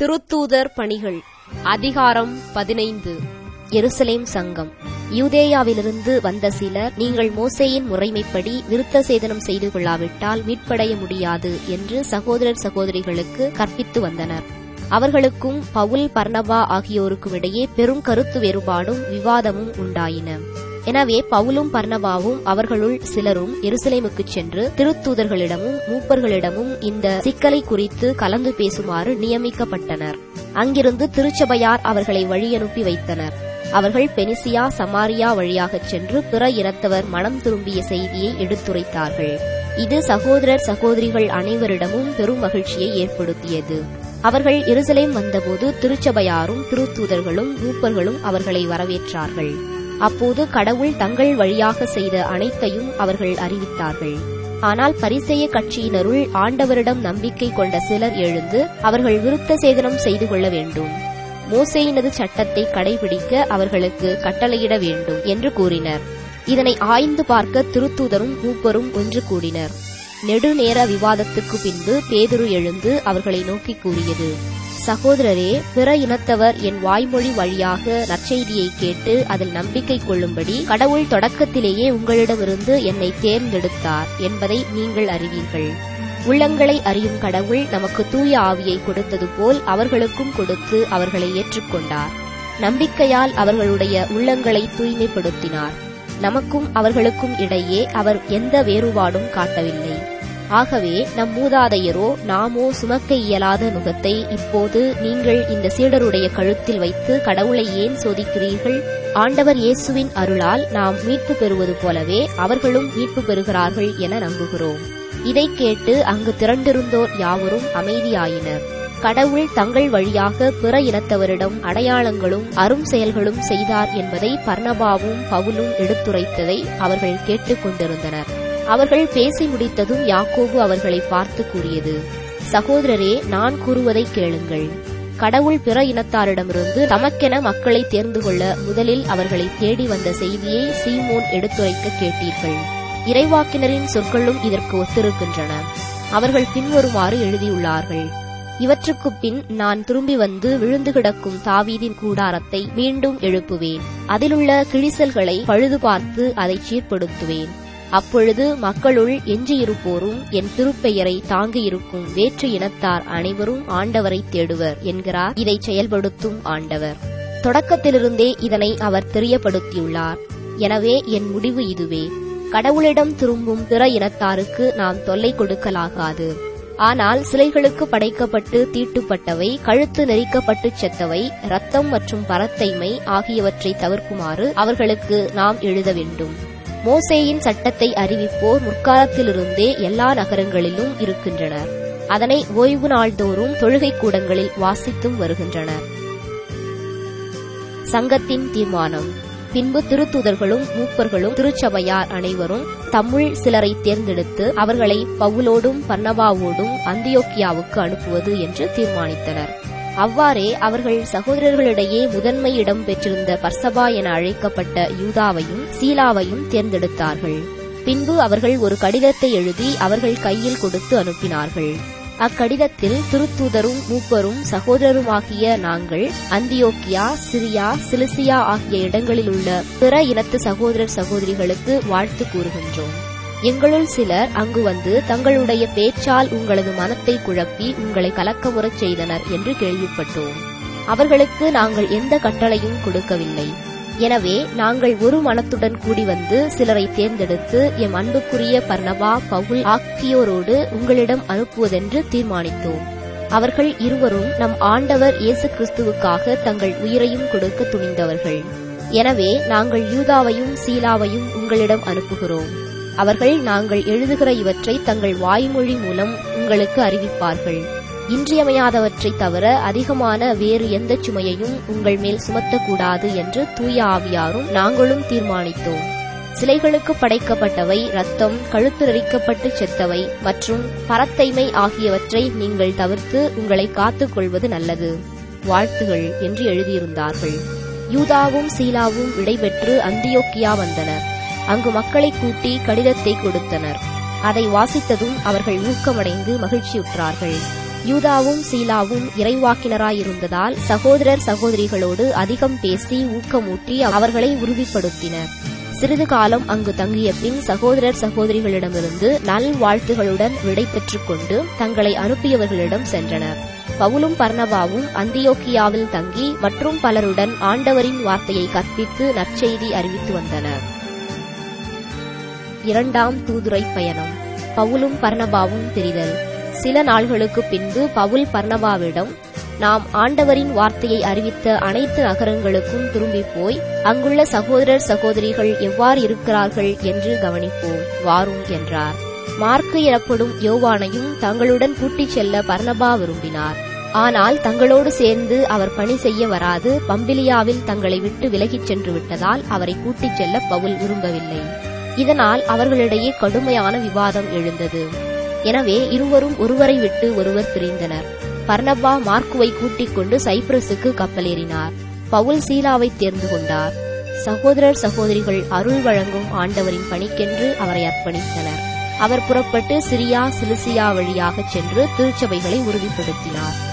திருத்தூதர் பணிகள் அதிகாரம் பதினைந்து எருசலேம் சங்கம் யூதேயாவிலிருந்து வந்த சிலர் நீங்கள் மோசேயின் முறைமைப்படி விருத்த சேதனம் செய்து கொள்ளாவிட்டால் மீட்படைய முடியாது என்று சகோதரர் சகோதரிகளுக்கு கற்பித்து வந்தனர் அவர்களுக்கும் பவுல் பர்ணபா ஆகியோருக்கும் இடையே பெரும் கருத்து வேறுபாடும் விவாதமும் உண்டாயின எனவே பவுலும் பர்ணபாவும் அவர்களுள் சிலரும் எருசலேமுக்குச் சென்று திருத்தூதர்களிடமும் மூப்பர்களிடமும் இந்த சிக்கலை குறித்து கலந்து பேசுமாறு நியமிக்கப்பட்டனர் அங்கிருந்து திருச்சபையார் அவர்களை வழியனுப்பி வைத்தனர் அவர்கள் பெனிசியா சமாரியா வழியாகச் சென்று பிற இனத்தவர் மனம் திரும்பிய செய்தியை எடுத்துரைத்தார்கள் இது சகோதரர் சகோதரிகள் அனைவரிடமும் பெரும் மகிழ்ச்சியை ஏற்படுத்தியது அவர்கள் எருசலேம் வந்தபோது திருச்சபையாரும் திருத்தூதர்களும் மூப்பர்களும் அவர்களை வரவேற்றார்கள் அப்போது கடவுள் தங்கள் வழியாக செய்த அனைத்தையும் அவர்கள் அறிவித்தார்கள் ஆனால் பரிசெய கட்சியினருள் ஆண்டவரிடம் நம்பிக்கை கொண்ட சிலர் எழுந்து அவர்கள் விருத்த சேதனம் செய்து கொள்ள வேண்டும் மோசேயினது சட்டத்தை கடைபிடிக்க அவர்களுக்கு கட்டளையிட வேண்டும் என்று கூறினர் இதனை ஆய்ந்து பார்க்க திருத்தூதரும் மூப்பரும் ஒன்று கூடினர் நெடுநேர விவாதத்துக்கு பின்பு பேதுரு எழுந்து அவர்களை நோக்கி கூறியது சகோதரரே பிற இனத்தவர் என் வாய்மொழி வழியாக நற்செய்தியை கேட்டு அதில் நம்பிக்கை கொள்ளும்படி கடவுள் தொடக்கத்திலேயே உங்களிடமிருந்து என்னை தேர்ந்தெடுத்தார் என்பதை நீங்கள் அறிவீர்கள் உள்ளங்களை அறியும் கடவுள் நமக்கு தூய ஆவியை கொடுத்தது போல் அவர்களுக்கும் கொடுத்து அவர்களை ஏற்றுக்கொண்டார் நம்பிக்கையால் அவர்களுடைய உள்ளங்களை தூய்மைப்படுத்தினார் நமக்கும் அவர்களுக்கும் இடையே அவர் எந்த வேறுபாடும் காட்டவில்லை ஆகவே நம் மூதாதையரோ நாமோ சுமக்க இயலாத நுகத்தை இப்போது நீங்கள் இந்த சீடருடைய கழுத்தில் வைத்து கடவுளை ஏன் சோதிக்கிறீர்கள் ஆண்டவர் இயேசுவின் அருளால் நாம் மீட்பு பெறுவது போலவே அவர்களும் மீட்பு பெறுகிறார்கள் என நம்புகிறோம் இதை கேட்டு அங்கு திரண்டிருந்தோர் யாவரும் அமைதியாயினர் கடவுள் தங்கள் வழியாக பிற இனத்தவரிடம் அடையாளங்களும் அரும் செயல்களும் செய்தார் என்பதை பர்ணபாவும் பவுலும் எடுத்துரைத்ததை அவர்கள் கேட்டுக் கொண்டிருந்தனர் அவர்கள் பேசி முடித்ததும் யாக்கோபு அவர்களை பார்த்து கூறியது சகோதரரே நான் கூறுவதை கேளுங்கள் கடவுள் பிற இனத்தாரிடமிருந்து தமக்கென மக்களை தேர்ந்து கொள்ள முதலில் அவர்களை தேடி வந்த செய்தியை சீமோன் எடுத்துரைக்க கேட்டீர்கள் இறைவாக்கினரின் சொற்களும் இதற்கு ஒத்திருக்கின்றன அவர்கள் பின்வருமாறு எழுதியுள்ளார்கள் இவற்றுக்கு பின் நான் திரும்பி வந்து விழுந்து கிடக்கும் தாவீதின் கூடாரத்தை மீண்டும் எழுப்புவேன் அதிலுள்ள கிழிசல்களை பழுது பார்த்து அதை சீர்படுத்துவேன் அப்பொழுது மக்களுள் எஞ்சியிருப்போரும் என் திருப்பெயரை தாங்கியிருக்கும் வேற்று இனத்தார் அனைவரும் ஆண்டவரை தேடுவர் என்கிறார் இதை செயல்படுத்தும் ஆண்டவர் தொடக்கத்திலிருந்தே இதனை அவர் தெரியப்படுத்தியுள்ளார் எனவே என் முடிவு இதுவே கடவுளிடம் திரும்பும் பிற இனத்தாருக்கு நாம் தொல்லை கொடுக்கலாகாது ஆனால் சிலைகளுக்கு படைக்கப்பட்டு தீட்டுப்பட்டவை கழுத்து நெரிக்கப்பட்டு செத்தவை ரத்தம் மற்றும் பரத்தைமை ஆகியவற்றை தவிர்க்குமாறு அவர்களுக்கு நாம் எழுத வேண்டும் மோசேயின் சட்டத்தை அறிவிப்போர் முற்காலத்திலிருந்தே எல்லா நகரங்களிலும் இருக்கின்றனர் அதனை ஓய்வு நாள்தோறும் தொழுகை கூடங்களில் வாசித்தும் வருகின்றனர் சங்கத்தின் தீர்மானம் பின்பு திருத்துதர்களும் மூப்பர்களும் திருச்சபையார் அனைவரும் தம்முள் சிலரை தேர்ந்தெடுத்து அவர்களை பவுலோடும் பன்னபாவோடும் அந்தியோக்கியாவுக்கு அனுப்புவது என்று தீர்மானித்தனர் அவ்வாறே அவர்கள் சகோதரர்களிடையே முதன்மை இடம் பெற்றிருந்த பர்சபா என அழைக்கப்பட்ட யூதாவையும் சீலாவையும் தேர்ந்தெடுத்தார்கள் பின்பு அவர்கள் ஒரு கடிதத்தை எழுதி அவர்கள் கையில் கொடுத்து அனுப்பினார்கள் அக்கடிதத்தில் திருத்தூதரும் மூப்பரும் சகோதரருமாகிய நாங்கள் அந்தியோக்கியா சிரியா சிலிசியா ஆகிய இடங்களில் உள்ள பிற இனத்து சகோதரர் சகோதரிகளுக்கு வாழ்த்து கூறுகின்றோம் எங்களுள் சிலர் அங்கு வந்து தங்களுடைய பேச்சால் உங்களது மனத்தை குழப்பி உங்களை கலக்கமுறச் செய்தனர் என்று கேள்விப்பட்டோம் அவர்களுக்கு நாங்கள் எந்த கட்டளையும் கொடுக்கவில்லை எனவே நாங்கள் ஒரு மனத்துடன் கூடி வந்து சிலரை தேர்ந்தெடுத்து எம் அன்புக்குரிய பர்ணபா பவுல் ஆக்கியோரோடு உங்களிடம் அனுப்புவதென்று தீர்மானித்தோம் அவர்கள் இருவரும் நம் ஆண்டவர் இயேசு கிறிஸ்துவுக்காக தங்கள் உயிரையும் கொடுக்க துணிந்தவர்கள் எனவே நாங்கள் யூதாவையும் சீலாவையும் உங்களிடம் அனுப்புகிறோம் அவர்கள் நாங்கள் எழுதுகிற இவற்றை தங்கள் வாய்மொழி மூலம் உங்களுக்கு அறிவிப்பார்கள் இன்றியமையாதவற்றை தவிர அதிகமான வேறு எந்த சுமையையும் உங்கள் மேல் சுமத்தக்கூடாது என்று தூய ஆவியாரும் நாங்களும் தீர்மானித்தோம் சிலைகளுக்கு படைக்கப்பட்டவை ரத்தம் கழுத்து நெரிக்கப்பட்டு செத்தவை மற்றும் பரத்தைமை ஆகியவற்றை நீங்கள் தவிர்த்து உங்களை காத்துக் கொள்வது நல்லது வாழ்த்துகள் என்று எழுதியிருந்தார்கள் யூதாவும் சீலாவும் விடைபெற்று அந்தியோக்கியா வந்தனர் அங்கு மக்களை கூட்டி கடிதத்தை கொடுத்தனர் அதை வாசித்ததும் அவர்கள் ஊக்கமடைந்து மகிழ்ச்சியுற்றார்கள் யூதாவும் சீலாவும் இறைவாக்கினராயிருந்ததால் சகோதரர் சகோதரிகளோடு அதிகம் பேசி ஊக்கமூட்டி அவர்களை உறுதிப்படுத்தினர் சிறிது காலம் அங்கு தங்கிய பின் சகோதரர் சகோதரிகளிடமிருந்து நல் வாழ்த்துகளுடன் விடை பெற்றுக் கொண்டு தங்களை அனுப்பியவர்களிடம் சென்றனர் பவுலும் பர்ணபாவும் அந்தியோக்கியாவில் தங்கி மற்றும் பலருடன் ஆண்டவரின் வார்த்தையை கற்பித்து நற்செய்தி அறிவித்து வந்தனர் இரண்டாம் தூதுரை பயணம் பவுலும் பர்ணபாவும் பிரிதல் சில நாள்களுக்கு பின்பு பவுல் பர்ணபாவிடம் நாம் ஆண்டவரின் வார்த்தையை அறிவித்த அனைத்து நகரங்களுக்கும் திரும்பி போய் அங்குள்ள சகோதரர் சகோதரிகள் எவ்வாறு இருக்கிறார்கள் என்று கவனிப்போம் வாரும் என்றார் மார்க்கு எனப்படும் யோவானையும் தங்களுடன் கூட்டிச் செல்ல பர்ணபா விரும்பினார் ஆனால் தங்களோடு சேர்ந்து அவர் பணி செய்ய வராது பம்பிலியாவில் தங்களை விட்டு விலகிச் சென்று விட்டதால் அவரை கூட்டிச் செல்ல பவுல் விரும்பவில்லை இதனால் அவர்களிடையே கடுமையான விவாதம் எழுந்தது எனவே இருவரும் ஒருவரை விட்டு ஒருவர் பிரிந்தனர் பர்னபா மார்க்குவை கூட்டிக் கொண்டு சைப்ரஸுக்கு கப்பலேறினார் பவுல் சீலாவை தேர்ந்து கொண்டார் சகோதரர் சகோதரிகள் அருள் வழங்கும் ஆண்டவரின் பணிக்கென்று அவரை அர்ப்பணித்தனர் அவர் புறப்பட்டு சிரியா சிலிசியா வழியாகச் சென்று திருச்சபைகளை உறுதிப்படுத்தினார்